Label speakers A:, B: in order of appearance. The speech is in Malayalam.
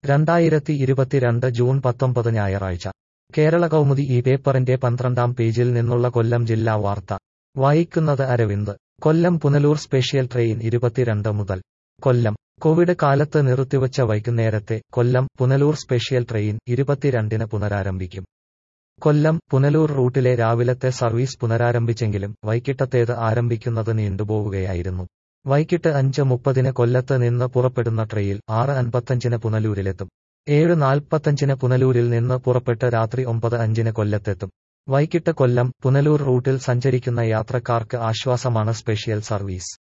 A: രണ്ടായിരത്തി ഇരുപത്തിരണ്ട് ജൂൺ പത്തൊമ്പത് ഞായറാഴ്ച കേരള കൗമുദി ഈ പേപ്പറിന്റെ പന്ത്രണ്ടാം പേജിൽ നിന്നുള്ള കൊല്ലം ജില്ലാ വാർത്ത വായിക്കുന്നത് അരവിന്ദ് കൊല്ലം പുനലൂർ സ്പെഷ്യൽ ട്രെയിൻ ഇരുപത്തിരണ്ട് മുതൽ കൊല്ലം കോവിഡ് കാലത്ത് നിർത്തിവച്ച വൈകുന്നേരത്തെ കൊല്ലം പുനലൂർ സ്പെഷ്യൽ ട്രെയിൻ ഇരുപത്തിരണ്ടിന് പുനരാരംഭിക്കും കൊല്ലം പുനലൂർ റൂട്ടിലെ രാവിലത്തെ സർവീസ് പുനരാരംഭിച്ചെങ്കിലും വൈകിട്ടത്തേത് ആരംഭിക്കുന്നത് നീണ്ടുപോവുകയായിരുന്നു വൈകിട്ട് അഞ്ച് മുപ്പതിന് കൊല്ലത്ത് നിന്ന് പുറപ്പെടുന്ന ട്രെയിൽ ആറ് അൻപത്തഞ്ചിന് പുനലൂരിലെത്തും ഏഴ് നാൽപ്പത്തഞ്ചിന് പുനലൂരിൽ നിന്ന് പുറപ്പെട്ട് രാത്രി ഒമ്പത് അഞ്ചിന് കൊല്ലത്തെത്തും വൈകിട്ട് കൊല്ലം പുനലൂർ റൂട്ടിൽ സഞ്ചരിക്കുന്ന യാത്രക്കാർക്ക് ആശ്വാസമാണ് സ്പെഷ്യൽ സർവീസ്